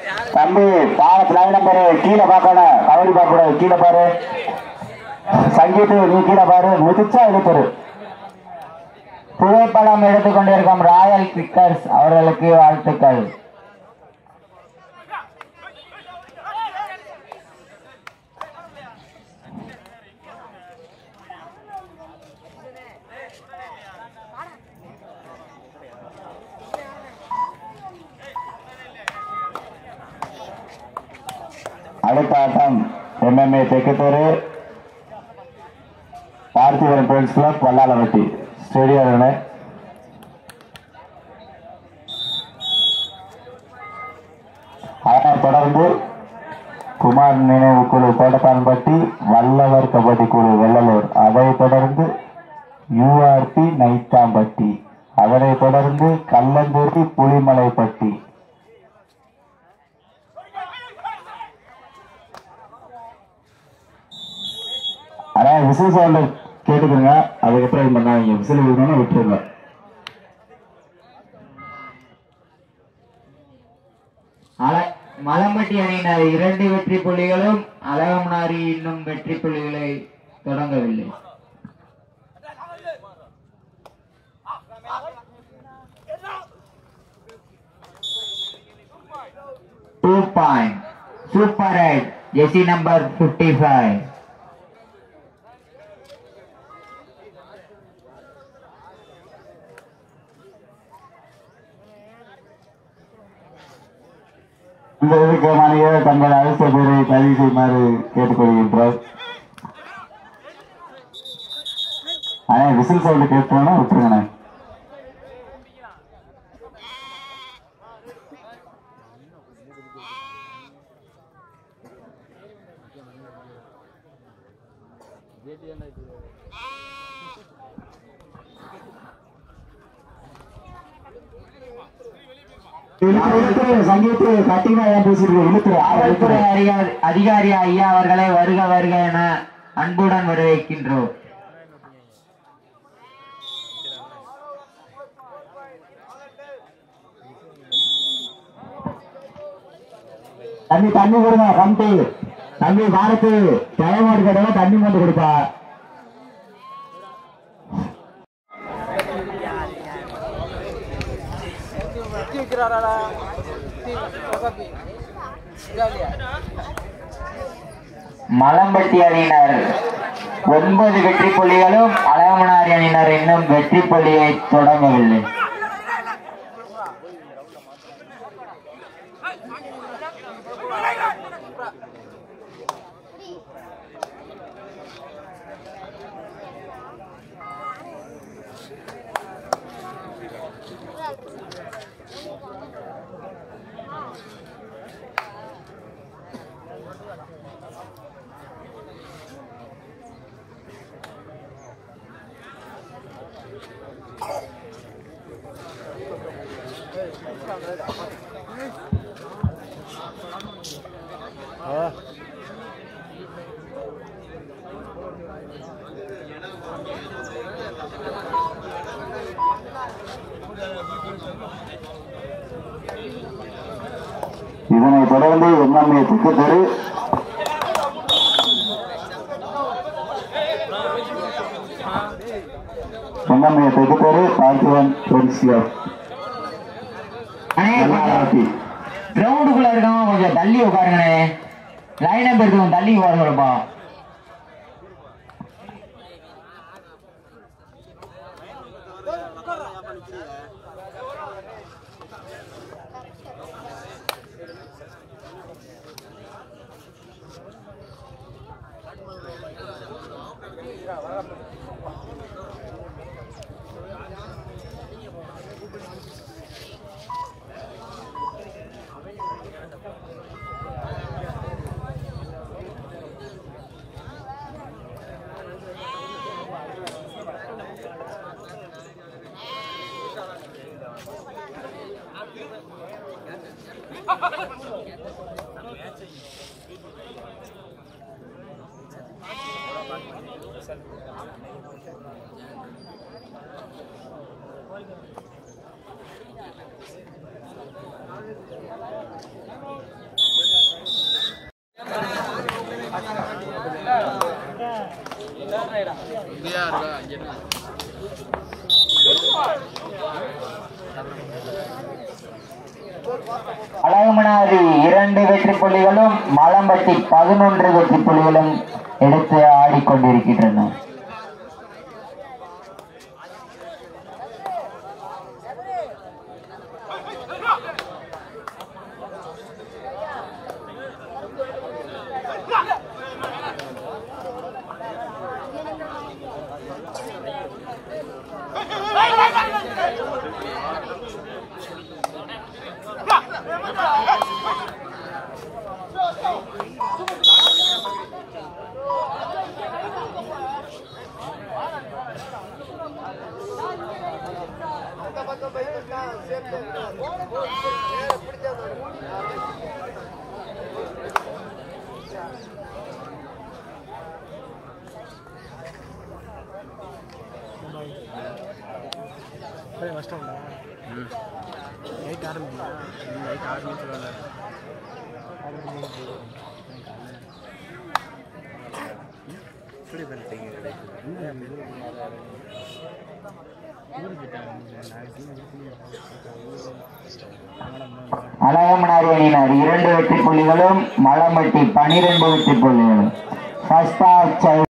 தம்பி பாலத்து line number கீழே பார்க்கணும் கவனி பார்க்க கூடாது கீழே பாரு சங்கீத்து நீ கீழே பாரு மிதிச்சா இழுத்துரு புகைப்படம் எடுத்துக் கொண்டிருக்கும் ராயல் பிக்கர்ஸ் அவர்களுக்கு வாழ்த்துக்கள் அடுத்த ஆட்டம் MMA Thekkathur Parthipuram bears club Vallalavatti stadium அதனைத் தொடர்ந்து குமார் நினைவு குழு கோட்டத்தான்பட்டி வல்லவர் கபடி குழு வெள்ளலூர் அதைத் தொடர்ந்து யூஆர்பி நைத்தாம்பட்டி அதனைத் தொடர்ந்து கல்லந்தூரி புலிமலைப்பட்டி ஆனா விசில் சவுண்ட கேட்டுக்கிறங்க அதுக்கப்புறம் இது பண்ணாதீங்க விசில் விடணும்னா விட்டுருங்க அல- மலம்பட்டி அணியினர் இரண்டு வெற்றி புள்ளிகளும் அழகமனாரி இன்னும் வெற்றி புள்ளிகளை தொடங்கவில்லை டூ பாயிண்ட் சூப்பர் ரைட் ஜெசி நம்பர் பிப்டி ஃபைவ் இந்த இதுக்கு மாணவியர் தங்கள் அரச பேரை பதிவு செய்யுமாறு கேட்டுக்கொள்கின்றோம் ஆனா விசில் சவுண்ட் கேட்டோம்னா விட்டுருங்கண்ணே சங்கீத்து கட்டிமா ஏன் பேசிட்டு இழுத்துரு காவல்துறை அதிகாரி அதிகாரி ஐயா அவர்களை வருக வருக என அன்புடன் வரவேற்கின்றோம் தண்ணி தண்ணி கொடுங்க கம்பி தம்பி பாரத்து கிளமாடு கேட்டா தண்ணி கொண்டு கொடுப்பா மலம்பட்டி அணியினர் ஒன்பது வெற்றி புள்ளிகளும் அழகமனாரி அணியினர் இன்னும் வெற்றி புள்ளியை தொடங்கவில்லை இதனை தொடர்ந்து MMA Thikkutheru MMA Thikkutheru Parthivan friendship கிரவுண்டுக்குள்ள இருக்கவங்க கொஞ்சம் தள்ளி உட்காருங்கண்ணே லைன் நம்பர் இருக்கவங்க தள்ளி உட்காருங்கப்பா அழகுமனாரி இரண்டு வெற்றி புள்ளிகளும் மலம்பட்டி பதினொன்று வெற்றி புள்ளிகளும் எடுத்து ஆடிக்கொண்டிருக்கின்றன கஷ்டம்டா நைட் ஆரம்பிங்களா நைட் ஆறு மணி சொல்லல இப்படி பண்ணிட்டீங்க அழகமனாரி அணியினர் இரண்டு வெற்றி புள்ளிகளும் மலம்பட்டி பனிரெண்டு வெற்றி புள்ளிகளும் ஃபர்ஸ்ட் ஆஃப்